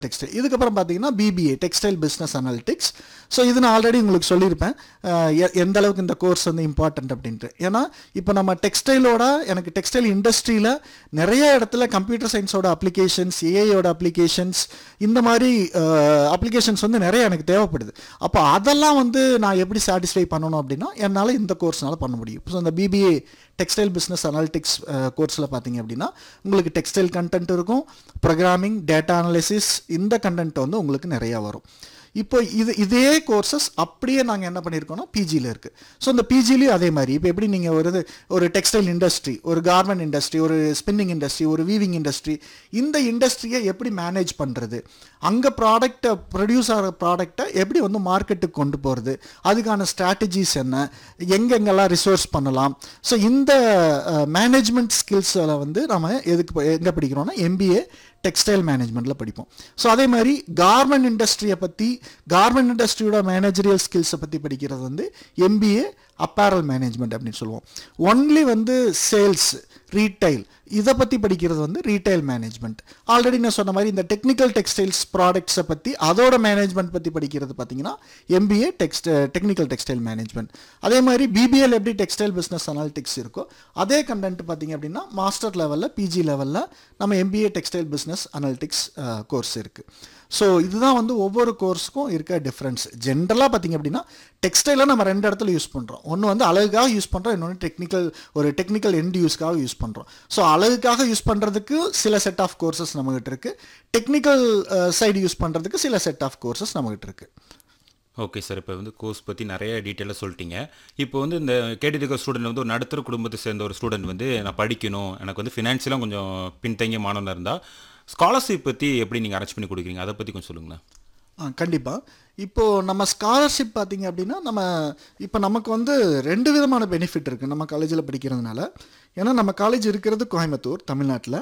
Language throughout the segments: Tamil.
டெக்ஸ்டைல் இதுக்கப்புறம் பார்த்தீங்கன்னா BBA textile business analytics so இது நான் ஆல்ரெடி உங்களுக்கு சொல்லியிருப்பேன் அஹ் எ- எந்த அளவுக்கு இந்த கோர்ஸ் வந்து இம்பார்ட்டன்ட் அப்படின்ட்டு ஏன்னா இப்போ நம்ம டெக்ஸ்டைலோட எனக்கு டெக்ஸ்டைல் இண்டஸ்ட்ரியில் நிறைய இடத்துல கம்ப்யூட்டர் சயின்ஸோட அப்ளிகேஷன்ஸ் ஏஐயோட அப்ளிகேஷன்ஸ் இந்த மாதிரி அப்ளிகேஷன்ஸ் வந்து நிறைய எனக்கு தேவைப்படுது அப்போ அதெல்லாம் வந்து நான் எப்படி சாட்டிஸ்ஃபை பண்ணணும் அப்படின்னா என்னால் இந்த கோர்ஸ்னால பண்ண முடியும் ஸோ இந்த பிபிஏ டெக்ஸ்டைல் பிஸ்னஸ் அனாலிட்டிக்ஸ் கோர்ஸில் பார்த்தீங்க அப்படின்னா உங்களுக்கு டெக்ஸ்டைல் கண்டென்ட் இருக்கும் ப்ரோக்ராமிங் டேட்டா அனாலிசிஸ் இந்த கண்டென்ட் வந்து உங்களுக்கு நிறையா வரும் இப்போ இது இதே கோர்சஸ் அப்படியே நாங்கள் என்ன பண்ணியிருக்கோம்னா பிஜியில் இருக்குது ஸோ இந்த பிஜிலையும் அதே மாதிரி இப்போ எப்படி நீங்கள் ஒரு இது ஒரு டெக்ஸ்டைல் இண்டஸ்ட்ரி ஒரு கார்மெண்ட் இண்டஸ்ட்ரி ஒரு ஸ்பின்னிங் இண்டஸ்ட்ரி ஒரு வீவிங் இண்டஸ்ட்ரி இந்த இண்டஸ்ட்ரியை எப்படி மேனேஜ் பண்ணுறது அங்கே ப்ராடக்டை ப்ரொடியூஸ் ஆகிற ப்ராடக்டை எப்படி வந்து மார்க்கெட்டுக்கு கொண்டு போகிறது அதுக்கான ஸ்ட்ராட்டஜிஸ் என்ன எங்கெங்கெல்லாம் ரிசோர்ஸ் பண்ணலாம் ஸோ இந்த மேனேஜ்மெண்ட் ஸ்கில்ஸில் வந்து நம்ம எதுக்கு ப- எங்கே படிக்கிறோம்னா எம்பிஏ டெக்ஸ்டைல் மேனேஜ்மெண்ட்டில் படிப்போம் ஸோ அதே மாதிரி கார்மெண்ட் இண்டஸ்ட்ரியை பற்றி கார்மெண்ட் இண்டஸ்ட்ரியோட மேனேஜரியல் ஸ்கில்ஸை பற்றி படிக்கிறது வந்து எம்பிஏ அப்பேரல் மேனேஜ்மெண்ட் அப்படின்னு சொல்லுவோம் ஒன்லி வந்து சேல்ஸ் ரீட்டைல் இதை பற்றி படிக்கிறது வந்து ரீட்டைல் மேனேஜ்மெண்ட் ஆல்ரெடி நான் சொன்ன மாதிரி இந்த டெக்னிக்கல் டெக்ஸ்டைல்ஸ் ப்ராடக்ட்ஸை பற்றி அதோட மேனேஜ்மெண்ட் பற்றி படிக்கிறது பார்த்தீங்கன்னா MBA text technical textile management அதே மாதிரி பிபிஎல் எப்படி டெக்ஸ்டைல் பிஸ்னஸ் அனாலிட்டிக்ஸ் இருக்கோ அதே கண்டென்ட் பார்த்தீங்க அப்படின்னா மாஸ்டர் லெவலில் பிஜி லெவலில் நம்ம MBA textile business analytics course இருக்குது ஸோ இதுதான் வந்து ஒவ்வொரு கோர்ஸுக்கும் இருக்க டிஃப்ரென்ஸ் ஜென்ரலாக பார்த்தீங்க அப்படின்னா டெக்ஸ்டைலை நம்ம ரெண்டு இடத்துல யூஸ் பண்ணுறோம் ஒன்று வந்து அழகுக்காக யூஸ் பண்ணுறோம் இன்னொன்று டெக்னிக்கல் ஒரு டெக்னிக்கல் எண்ட் யூஸ்க்காக யூஸ் பண்ணுறோம் ஸோ அழகுக்காக யூஸ் பண்ணுறதுக்கு சில செட் ஆஃப் கோர்சஸ் நம்மகிட்ட இருக்குது டெக்னிக்கல் சைடு யூஸ் பண்ணுறதுக்கு சில செட் ஆஃப் கோர்சஸ் நம்மகிட்ட இருக்குது ஓகே சார் இப்போ வந்து கோர்ஸ் பற்றி நிறைய டீட்டெயிலாக சொல்லிட்டீங்க இப்போ வந்து இந்த கேட்டிருக்க ஸ்டூடெண்ட் வந்து ஒரு நடுத்தர குடும்பத்தை சேர்ந்த ஒரு ஸ்டூடெண்ட் வந்து நான் படிக்கணும் எனக்கு வந்து ஃபினான்ஷியலாக கொஞ்சம் பின்தங்கிய மாணவனாக இருந்தால் ஸ்காலர்ஷிப் பற்றி எப்படி நீங்கள் அரேஞ்ச் பண்ணி கொடுக்குறீங்க அதை பற்றி கொஞ்சம் சொல்லுங்களேன் ஆ கண்டிப்பாக இப்போது நம்ம ஸ்காலர்ஷிப் பார்த்தீங்க அப்படின்னா நம்ம இப்போ நமக்கு வந்து ரெண்டு விதமான பெனிஃபிட் இருக்குது நம்ம காலேஜில் படிக்கிறதுனால ஏன்னா நம்ம காலேஜ் இருக்கிறது கோயம்புத்தூர் தமிழ்நாட்டில்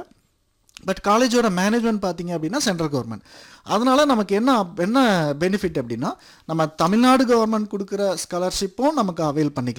பட் காலேஜோட மேனேஜ்மெண்ட் பார்த்தீங்க அப்படின்னா சென்ட்ரல் கவர்மெண்ட் அதனால நமக்கு என்ன என்ன பெனிஃபிட் அப்படின்னா நம்ம தமிழ்நாடு கவர்மெண்ட் கொடுக்குற ஸ்காலர்ஷிப்பும் நமக்கு அவைல் பண்ணிக்கலாம்